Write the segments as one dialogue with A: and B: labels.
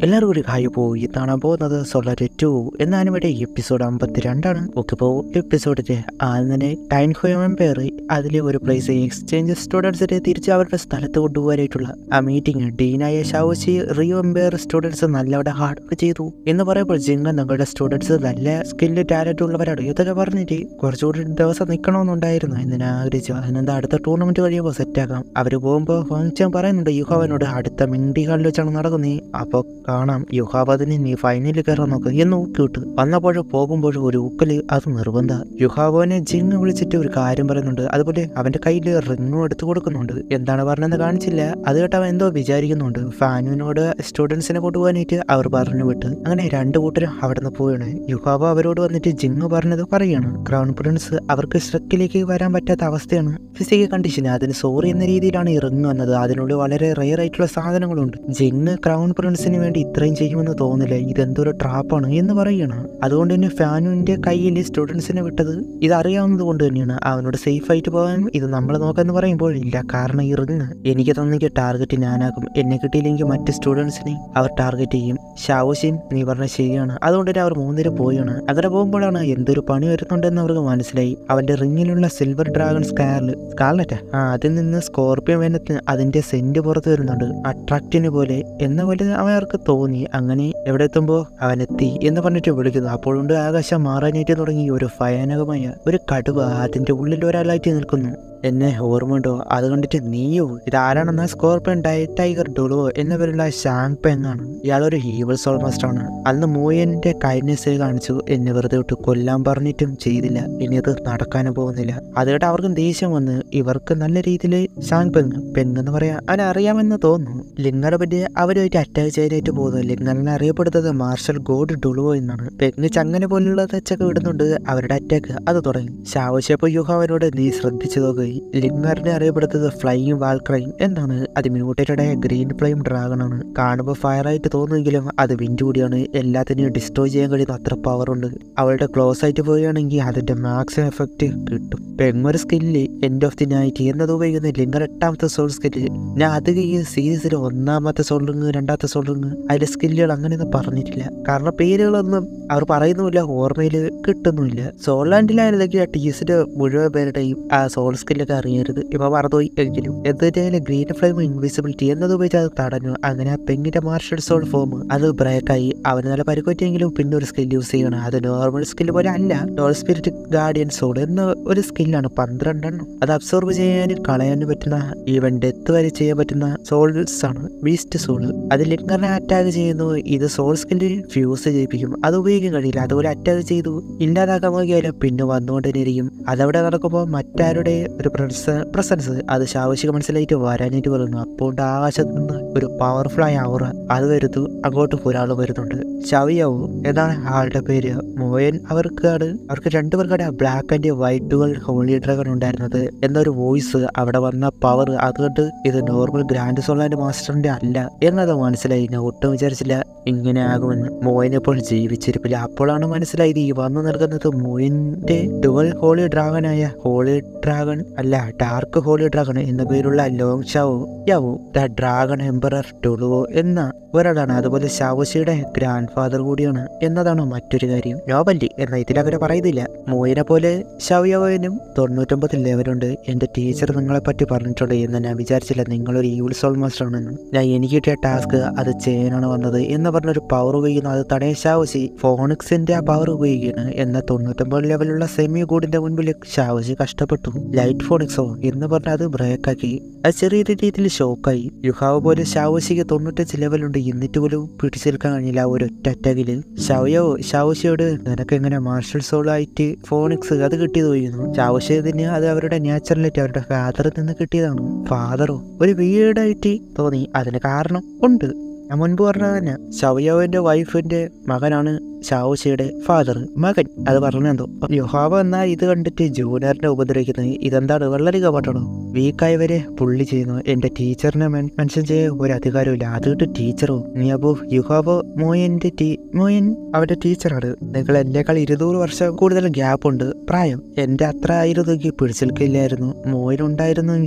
A: എല്ലാവരും ഒരു ഹായ് പോയി കാണാൻ പോകുന്നത് സോളർ ടു എന്ന ആനിമയുടെ എപ്പിസോഡ് അമ്പത്തിരണ്ടാണ് ഓക്കെ ഇപ്പോൾ എപ്പിസോഡിന്റെ ആദ്യം തന്നെ ടൈൻ ഹോയം പേർ അതിലെ ഒരു പ്ലേസ് എക്സ്ചേഞ്ച് സ്റ്റുഡൻസിനെ തിരിച്ച് അവരുടെ സ്ഥലത്ത് കൊണ്ടുപോകാനായിട്ടുള്ള ആ മീറ്റിംഗ് ഡീനായ ഷാവശി റിയോ എംപയർ സ്റ്റുഡൻസ് നല്ലവിടെ ഹാർഡ് വർക്ക് ചെയ്തു എന്ന് പറയുമ്പോൾ ജിങ്ങ നിങ്ങളുടെ സ്റ്റുഡൻസ് നല്ല സ്കില്ല് ടാലന്റ് ഉള്ളവരാണ് ഇതൊക്കെ പറഞ്ഞിട്ട് കുറച്ചുകൂടി ദിവസം നിൽക്കണമെന്നുണ്ടായിരുന്നു എന്ന് ആഗ്രഹിച്ചു അതിനെന്താ അടുത്ത ടൂർണമെന്റ് കഴിയുമ്പോൾ സെറ്റാക്കാം അവർ പോകുമ്പോൾ ഫങ്ഷൻ പറയുന്നുണ്ട് യുഹാവനോട് അടുത്ത മിണ്ടി ഹാളിൽ വെച്ചാണ് നടക്കുന്നത് അപ്പോൾ കാണാം യുഹാവതിന് നീ ഫൈനലിൽ കയറാൻ നോക്ക് എന്ന് ഊക്കിവിട്ട് വന്നപ്പോഴും പോകുമ്പോഴും ഒരു ഊക്കല് അത് നിർബന്ധ യുഹാവനെ ജിങ് വിളിച്ചിട്ട് ഒരു കാര്യം പറയുന്നുണ്ട് അതുപോലെ അവന്റെ കയ്യിൽ റിങ്ങും എടുത്തു കൊടുക്കുന്നുണ്ട് എന്താണ് പറഞ്ഞതെന്ന് കാണിച്ചില്ല അത് കേട്ട് അവൻ എന്തോ വിചാരിക്കുന്നുണ്ട് ഫാനുവിനോട് സ്റ്റുഡൻസിനെ കൊണ്ടുപോകാനായിട്ട് അവർ പറഞ്ഞു വിട്ട് അങ്ങനെ രണ്ടു കൂട്ടരും അവിടെ നിന്ന് പോവാണ് യുഹാവ അവരോട് വന്നിട്ട് ജിങ് പറഞ്ഞത് പറയാണ് ക്രൗൺ പ്രിൻസ് അവർക്ക് സ്ട്രക്കിലേക്ക് വരാൻ പറ്റാത്ത അവസ്ഥയാണ് ഫിസിക്കൽ കണ്ടീഷൻ അതിന് സോറി എന്ന രീതിയിലാണ് ഈ റിങ് വന്നത് അതിനുള്ളിൽ വളരെ റെയർ ആയിട്ടുള്ള സാധനങ്ങളുണ്ട് ജിങ് ക്രൗൺ പ്രിൻസിന് വേണ്ടി ഇത്രയും ചെയ്യുമെന്ന് തോന്നില്ല ഇതെന്തൊരു ട്രാപ്പാണ് എന്ന് പറയണം അതുകൊണ്ട് തന്നെ ഫാനുവിന്റെ കയ്യിൽ സ്റ്റുഡൻസിനെ വിട്ടത് ഇത് അറിയാവുന്നത് കൊണ്ട് തന്നെയാണ് അവനോട് സേഫ് ആയിട്ട് പോകാൻ ഇത് നമ്മൾ നോക്കാന്ന് പറയുമ്പോൾ ഇല്ല കാരണം ഈ റിങ് എനിക്ക് തന്നെങ്കിൽ ടാർഗറ്റ് ഞാനാക്കും എന്നെ കിട്ടിയില്ലെങ്കിൽ മറ്റ് സ്റ്റുഡൻസിനെ അവർ ടാർഗറ്റ് ചെയ്യും ഷാവുഷിൻ നീ പറഞ്ഞ ശരിയാണ് അതുകൊണ്ട് തന്നെ അവർ മൂന്നിന് പോയാണ് അങ്ങനെ പോകുമ്പോഴാണ് എന്തൊരു പണി വരുന്നുണ്ടെന്ന് അവർക്ക് മനസ്സിലായി അവന്റെ റിങ്ങിലുള്ള സിൽവർ ഡ്രാഗൺ സ്കാറിൽ സ്കാർലറ്റാ ആ അതിൽ നിന്ന് സ്കോർപ്പിയോ വേനത്തിന് അതിന്റെ സെന്റ് പുറത്ത് വരുന്നുണ്ട് അട്രാക്റ്റിന് പോലെ എന്ന പോലെ അവർക്ക് തോന്നി അങ്ങനെ എവിടെ എത്തുമ്പോൾ അവനെത്തി എന്ന് പറഞ്ഞിട്ട് വിളിക്കുന്നു അപ്പോഴുണ്ട് ആകാശം മാറാനായിട്ട് തുടങ്ങി ഒരു ഭയാനകമായ ഒരു കടുവ അതിന്റെ ഉള്ളിൽ ഒരാളായിട്ട് നിൽക്കുന്നു എന്നെ ഓർമ്മയുണ്ടോ അത് കണ്ടിട്ട് നീയോ ഇതാരാണെന്ന സ്കോർപ്പിയൻ ഡൈ ടൈഗർ ഡുളോ എന്നവരുള്ള ഷാങ് പെങ് ആണ് ഇയാളൊരു ഹീവൽ സോൾ മാസ്റ്റർ ആണ് അന്ന് മൂയന്റെ കൈൻഡ്നെസ് കാണിച്ചു എന്നെ വെറുതെ വിട്ട് കൊല്ലാൻ പറഞ്ഞിട്ടും ചെയ്തില്ല ഇനി അത് നടക്കാനും പോകുന്നില്ല അത് കേട്ട് അവർക്കും ദേഷ്യം വന്ന് ഇവർക്ക് നല്ല രീതിയിൽ ഷാങ് പെങ് പെങ് എന്ന് പറയാ അവനെ അറിയാമെന്ന് തോന്നുന്നു ലിംഗറെ പറ്റി അവരുമായിട്ട് അറ്റാക്ക് ചെയ്യാനായിട്ട് പോകുന്നു ലിംഗറിനെ അറിയപ്പെടുന്നത് മാർഷൽ ഗോഡ് ഡുളുവോ എന്നാണ് പെങ് ചങ്ങനെ പോലുള്ള തെച്ചൊക്കെ വിടുന്നുണ്ട് അവരുടെ അറ്റാക്ക് അത് തുടങ്ങി ശാവശ്യപ്പോ യുഹ അവരോട് നീ ശ്രദ്ധിച്ചു നോക്കുക ലിംഗറിനെ അറിയപ്പെടുന്നത് ഫ്ലൈയിങ് വാൾക്രൈം എന്നാണ് അത് മ്യൂട്ടേറ്റഡ് ആയ ഗ്രീൻ ഫ്ലെയിം ഡ്രാഗൺ ആണ് കാണുമ്പോൾ ഫയർ ആയിട്ട് തോന്നുമെങ്കിലും അത് വിൻഡ് കൂടിയാണ് എല്ലാത്തിനെയും ഡിസ്ട്രോയ് ചെയ്യാൻ കഴിയുന്ന അത്ര പവർ ഉണ്ട് അവളുടെ ക്ലോസ് ആയിട്ട് പോവുകയാണെങ്കിൽ അതിന്റെ മാക്സിമം എഫക്റ്റ് കിട്ടും പെങ്ങൊരു skill end of the night എന്നത് ഉപയോഗിക്കുന്ന ലിംഗർ എട്ടാമത്തെ സോൾ സ്കില്ല് ഞാൻ അത് ഈ സീരീസിൽ ഒന്നാമത്തെ സോൾറിങ് രണ്ടാമത്തെ സോൾറിങ് അതിന്റെ സ്കില്ലുകൾ അങ്ങനെയൊന്നും പറഞ്ഞിട്ടില്ല കാരണം പേരുകളൊന്നും അവർ പറയുന്നുമില്ല ഓർമ്മയിൽ കിട്ടുന്നുമില്ല സോൾലാൻഡിലായിരുന്നെങ്കിൽ ആ ടീസിന്റെ മുഴുവൻ പേരുടെയും ആ സോൾ സ്കില്ലൊക്കെ അറിയരുത് ഇപ്പൊ മറന്നുപോയി എങ്കിലും എന്നിട്ട് ഗ്രീൻ ഫ്ലെയിം ഇൻവിസിബിലിറ്റി എന്നത് ഉപയോഗിച്ച് അത് തടഞ്ഞു അങ്ങനെ ആ പെങ്ങിന്റെ മാർഷൽ സോൾ ഫോം അത് ബ്രേക്കായി അവന് നല്ല പരിക്കൊറ്റെങ്കിലും പിന്നെ ഒരു സ്കിൽ യൂസ് ചെയ്യണം അത് നോർമൽ സ്കിൽ പോലെ അല്ല ഡോൾ സ്പിരിറ്റ് ഗാർഡിയൻ സോൾ എന്ന ഒരു സ്കില്ലാണ് പന്ത്രണ്ടെണ്ണം അത് അബ്സോർബ് ചെയ്യാനും കളയാനും പറ്റുന്ന ഈവൻ ഡെത്ത് വരെ ചെയ്യാൻ പറ്റുന്ന സോൾസ് ആണ് ബീസ്റ്റ് സോൾ അത് ലിങ്കറിനെ അറ്റാക്ക് ചെയ്യുന്നു ഇത് സോൾ സ്കില്ലിൽ ഫ്യൂസ് ചെയ്യിപ്പിക്കും അത് ഉപയോഗിക്കാൻ കഴിയില്ല അതുപോലെ അറ്റാക്ക് ചെയ്തു ഇല്ലാതാക്കാൻ നോക്കിയാലും പിന്നെ വന്നുകൊണ്ട് തന്നെ ഇരിക്കും അതവിടെ നടക്കുമ്പോൾ മറ്റാരുടെ ഒരു പ്രസൻസ് അത് ശാവശ്യക മനസ്സിലായിട്ട് വരാനായിട്ട് പറയുന്നു അപ്പോൾ ആകാശത്ത് നിന്ന് ഒരു പവർഫുൾ ആയ ഔറ അത് വരുന്നു അങ്ങോട്ട് ഒരാൾ വരുന്നുണ്ട് ഷവിയാവു എന്നാണ് ആളുടെ പേര് മോയൻ അവർക്കാണ് അവർക്ക് രണ്ടുപേർക്കാണ് ബ്ലാക്ക് ആൻഡ് വൈറ്റുകൾ ഹോളി ഡ്രാഗൺ ഉണ്ടായിരുന്നത് എന്നൊരു വോയിസ് അവിടെ വന്ന പവർ അതുകൊണ്ട് ഇത് നോർമൽ ഗ്രാൻഡ് സോളാൻഡ് മാസ്റ്ററിന്റെ അല്ല എന്നത് മനസ്സിലായി ഞാൻ ഒട്ടും വിചാരിച്ചില്ല ഇങ്ങനെ ആകുമെന്ന് മോയൻ ഇപ്പോൾ ജീവിച്ചിരിപ്പില്ല അപ്പോഴാണ് മനസ്സിലായത് ഈ വന്നു നിൽക്കുന്നത് മോയന്റെ ഡുവൽ ഹോളി ഡ്രാഗനായ ഹോളി ഡ്രാഗൺ അല്ല ഡാർക്ക് ഹോളി ഡ്രാഗൺ എന്ന പേരുള്ള ലോങ് ഷാവോ യാവോ ദ ഡ്രാഗൺ എംബറർ ടുളുവോ എന്ന ഒരാളാണ് അതുപോലെ ഷാവോഷിയുടെ ഗ്രാൻഡ് ഫാദർ കൂടിയാണ് എന്നതാണ് മറ്റൊരു കാര്യം നോബല്ലി എന്ന ഇതിൽ അവരെ പറയുന്നില്ല മോയിനെ പോലെ ഷവയോവനും തൊണ്ണൂറ്റൊമ്പത് ലെവലുണ്ട് എന്റെ ടീച്ചർ നിങ്ങളെ പറ്റി പറഞ്ഞിട്ടുണ്ട് എന്ന് ഞാൻ വിചാരിച്ചില്ല നിങ്ങളൊരു യൂൾ സോൾ മാസ്റ്റർ ആണെന്ന് ഞാൻ എനിക്ക് കിട്ടിയ ടാസ്ക് അത് ചെയ്യാനാണ് വന്നത് എന്ന് പറഞ്ഞൊരു പവർ ഉപയോഗിക്കുന്നു അത് തടയാൻ ഷാവശി ഫോണിക്സിന്റെ ആ പവർ ഉപയോഗിക്കുകയാണ് എന്ന തൊണ്ണൂറ്റൊമ്പത് ലെവലുള്ള സെമി ഗൂഡിന്റെ മുൻപിൽ ഷാവശി കഷ്ടപ്പെട്ടു ലൈറ്റ് ഫോണിക്സോ എന്ന് പറഞ്ഞ് അത് ബ്രേക്കാക്കി അത് ചെറിയ രീതിയിൽ ഷോക്കായി യുഹാവ് പോലെ ഷാവശിക്ക് തൊണ്ണൂറ്റഞ്ച് ലെവലുണ്ട് എന്നിട്ട് പോലും പിടിച്ചു നിൽക്കാൻ കഴിഞ്ഞില്ല ആ ഒരു ഒറ്റ അറ്റാക്കില് ഷവയോ ഷാവശിയോട് നിനക്ക് എങ്ങനെ മാർഷൽ സോൾ ആയിട്ട് ഫോണിക്സ് അത് കിട്ടിയത് പോയിരുന്നു ഷാവശിയതിന് അത് അവരുടെ നാച്ചുറലായിട്ട് അവരുടെ ഫാദറിൽ നിന്ന് കിട്ടിയതാണ് ഫാദറോ ഒരു വീടായിട്ട് തോന്നി അതിന് കാരണം ഉണ്ട് ഞാൻ മുൻപ് പറഞ്ഞത് തന്നെ ഷവയോവിന്റെ വൈഫിന്റെ മകനാണ് ഷാവുഷിയുടെ ഫാദർ മകൻ അത് പറഞ്ഞെന്തോ യുഹാവ എന്നാൽ ഇത് കണ്ടിട്ട് ജൂനിയറിനെ ഉപദ്രവിക്കുന്നത് ഇതെന്താണ് വളരെ കപാട്ടാണോ വീക്കായവരെ പുള്ളി ചെയ്യുന്നു എന്റെ ടീച്ചറിനെ മെൻഷൻ ചെയ്യാൻ ഒരു അധികാരമില്ല അത് കിട്ട് ടീച്ചറോ നീ അപ്പോ യുഹാവോ മോയന്റെ ടീ മോയൻ അവന്റെ ടീച്ചറാണ് നിങ്ങൾ എന്നേക്കാൾ ഇരുന്നൂറ് വർഷം കൂടുതൽ ഗ്യാപ്പ് ഉണ്ട് പ്രായം എന്റെ അത്ര ആയിരുന്നെങ്കിൽ പിടിച്ചെടുക്കില്ലായിരുന്നു മോയൻ ഉണ്ടായിരുന്നെങ്കിൽ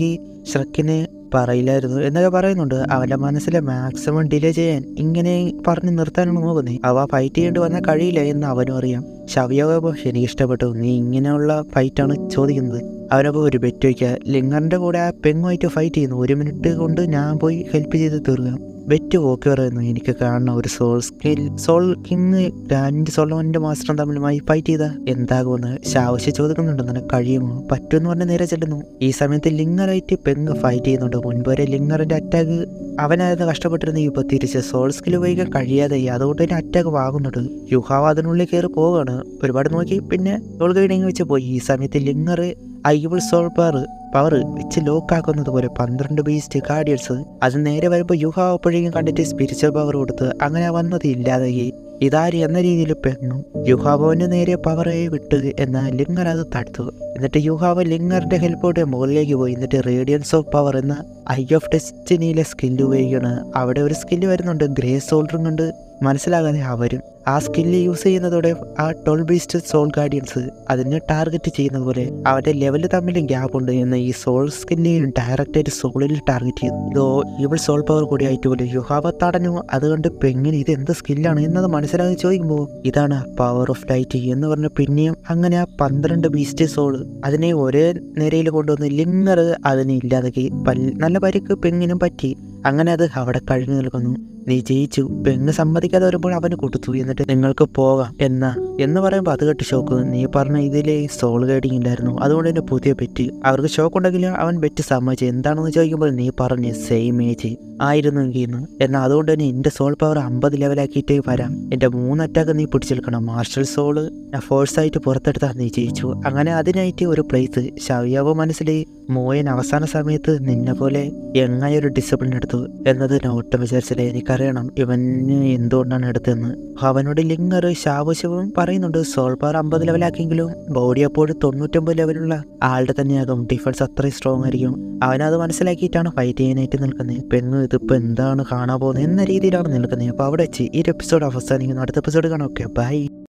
A: ഷ്രക്കിനെ പറയില്ലായിരുന്നു എന്നൊക്കെ പറയുന്നുണ്ട് അവന്റെ മനസ്സിലെ മാക്സിമം ഡിലേ ചെയ്യാൻ ഇങ്ങനെ പറഞ്ഞു നിർത്താനാണ് നോക്കുന്നത് അവ ഫൈറ്റ് ചെയ്യേണ്ടി വന്നാൽ കഴിയില്ല എന്ന് അവനും അറിയാം ഷവിയോഗ എനിക്ക് ഇഷ്ടപ്പെട്ടു നീ ഇങ്ങനെയുള്ള ഫൈറ്റാണ് ചോദിക്കുന്നത് അവനപ്പോൾ ഒരു ബെറ്റ് വയ്ക്കുക ലിംഗറിന്റെ കൂടെ ആ പെങ്ങുമായിട്ട് ഫൈറ്റ് ചെയ്യുന്നു ഒരു മിനിറ്റ് കൊണ്ട് ഞാൻ പോയി ഹെൽപ്പ് ചെയ്ത് തീർക്കാം ബെറ്റ് ഓക്കെ പറയുന്നു എനിക്ക് കാണണം ഒരു സോൾ സ്കിൽ സോൾ കിങ് രണ്ട് സോളോന്റെ മാസ്റ്ററും തമ്മിലുമായി ഫൈറ്റ് ചെയ്താൽ എന്താകുമെന്ന് ശാവശ്യ ചോദിക്കുന്നുണ്ട് നിനക്ക് കഴിയുമോ പറ്റുമെന്ന് പറഞ്ഞ് നേരെ ചെല്ലുന്നു ഈ സമയത്ത് ലിംഗറായിട്ട് പെങ്ങ് ഫൈറ്റ് ചെയ്യുന്നുണ്ട് മുൻപ് വരെ ലിംഗറിന്റെ അറ്റാക്ക് അവനായിരുന്നു കഷ്ടപ്പെട്ടിരുന്ന ഇപ്പോൾ തിരിച്ച് സോൾ സ്കിൽ ഉപയോഗിക്കാൻ കഴിയാതെ അതുകൊണ്ട് തന്നെ അറ്റാക്ക് വാങ്ങുന്നുണ്ട് യുഹാവ് അതിനുള്ളിൽ കയറി പോവുകയാണ് ഒരുപാട് നോക്കി പിന്നെ സോൾ ഗൈഡിങ് വെച്ച് പോയി ഈ സമയത്ത് ലിംഗർ ഐബിൾ സോൾ പവർ പവർ വെച്ച് ലോക്കാക്കുന്നത് പോലെ പന്ത്രണ്ട് ബീസ്റ്റ് ഗാർഡിയൻസ് അത് നേരെ വരുമ്പോൾ യുഹാവ് അപ്പോഴേക്കും കണ്ടിട്ട് സ്പിരിച്വൽ പവർ കൊടുത്ത് അങ്ങനെ വന്നത് ഇല്ലാതായി ഇതാര് എന്ന രീതിയിൽ പെണ്ണു യുഹാവോന് നേരെ പവറെ വിട്ട് എന്നാൽ ലിംഗർ അത് തടുത്തു എന്നിട്ട് യുഹാവ് ലിംഗറിന്റെ ഹെൽപ്പോടെ മുകളിലേക്ക് പോയി എന്നിട്ട് റേഡിയൻസ് ഓഫ് പവർ എന്ന ഐ ഓഫ് ഡെസ്റ്റിനിയിലെ സ്കില്ല് ഉപയോഗിക്കുകയാണ് അവിടെ ഒരു സ്കില്ല് വരുന്നുണ്ട് ഗ്രേ സോൾഡറും കൊണ്ട് മനസ്സിലാകാതെ അവരും ആ സ്കില്ല് യൂസ് ചെയ്യുന്നതോടെ ആ ടോൾ ബീസ്റ്റ് സോൾ ഗാർഡിയൻസ് അതിനെ ടാർഗറ്റ് ചെയ്യുന്നത് പോലെ അവന്റെ ലെവല് തമ്മിൽ ഗ്യാപ്പ് ഉണ്ട് എന്ന് ഈ സോൾ സ്കില്ല് ഡയറക്റ്റ് ആയിട്ട് സോളിൽ ടാർഗറ്റ് ചെയ്തു ഇതോ ഇവൾ സോൾ പവർ കൂടി ആയിട്ട് പോലെ യുഹാവ തടഞ്ഞു അതുകൊണ്ട് പെങ്ങിന് ഇത് എന്ത് സ്കില്ലാണ് എന്നത് മനസ്സിലാക്കി ചോദിക്കുമ്പോൾ ഇതാണ് പവർ ഓഫ് ലൈറ്റ് എന്ന് പറഞ്ഞ പിന്നെയും അങ്ങനെ ആ പന്ത്രണ്ട് ബീസ്റ്റ് സോൾ അതിനെ ഒരേ നിരയിൽ കൊണ്ടുവന്ന് ലിംഗർ അതിനെ ഇല്ലാതാക്കി പൽ- നല്ല പരിക്ക് പെങ്ങിനും പറ്റി അങ്ങനെ അത് അവിടെ കഴിഞ്ഞു നിൽക്കുന്നു നീ ജയിച്ചു പെണ്ണ് സമ്മതിക്കാതെ വരുമ്പോൾ അവന് കൊടുത്തു എന്നിട്ട് നിങ്ങൾക്ക് പോകാം എന്നാ എന്ന് പറയുമ്പോൾ അത് കേട്ട് ഷോക്ക് നീ പറഞ്ഞ ഇതിലെ സോൾ ഗൈഡിങ് ഇല്ലായിരുന്നു അതുകൊണ്ട് തന്നെ പുതിയ ബെറ്റ് അവർക്ക് ഷോക്ക് ഉണ്ടെങ്കിലും അവൻ ബെറ്റ് സമ്മതിച്ചു എന്താണെന്ന് ചോദിക്കുമ്പോൾ നീ പറഞ്ഞ് സെയിം ഏജ് ആയിരുന്നു എങ്കിന്ന് എന്നാൽ അതുകൊണ്ട് തന്നെ എൻ്റെ സോൾ പവർ അമ്പത് ലെവലാക്കിയിട്ടേ വരാം എൻ്റെ മൂന്ന് അറ്റാക്ക് നീ പിടിച്ചെടുക്കണം മാർഷൽ സോള് ഫോഴ്സായിട്ട് പുറത്തെടുത്താൽ നീ ജയിച്ചു അങ്ങനെ അതിനായിട്ട് ഒരു പ്ലേസ് ഷവിയാവോ മനസ്സിൽ മോയൻ അവസാന സമയത്ത് നിന്നെ പോലെ എങ്ങനെ ഒരു ഡിസിപ്ലിൻ എടുത്തു എന്നത് ഞാൻ ഒട്ടും വിചാരിച്ചില്ല എനിക്കറിയണം ഇവന് എന്തുകൊണ്ടാണ് എടുത്തതെന്ന് അവനോട് ലിംഗർ ശാവശവും പറയുന്നുണ്ട് സോൾ പവർ അമ്പത് ലെവലാക്കിയെങ്കിലും ബോഡി അപ്പോഴും തൊണ്ണൂറ്റൊമ്പത് ലെവലുള്ള ആളുടെ തന്നെയാകും ഡിഫൻസ് അത്രയും സ്ട്രോങ് ആയിരിക്കും അവനത് മനസ്സിലാക്കിയിട്ടാണ് ഫൈറ്റ് ചെയ്യാനായിട്ട് നിൽക്കുന്നത് പെണ്ണ് ഇതിപ്പോൾ എന്താണ് കാണാൻ പോകുന്നത് എന്ന രീതിയിലാണ് നിൽക്കുന്നത് അപ്പോൾ അവിടെ വെച്ച് ഈ ഒരു എപ്പിസോഡ് അവസാനിക്കുന്നു അടുത്ത എപ്പിസോഡ് കാണാം ഓക്കെ ബൈ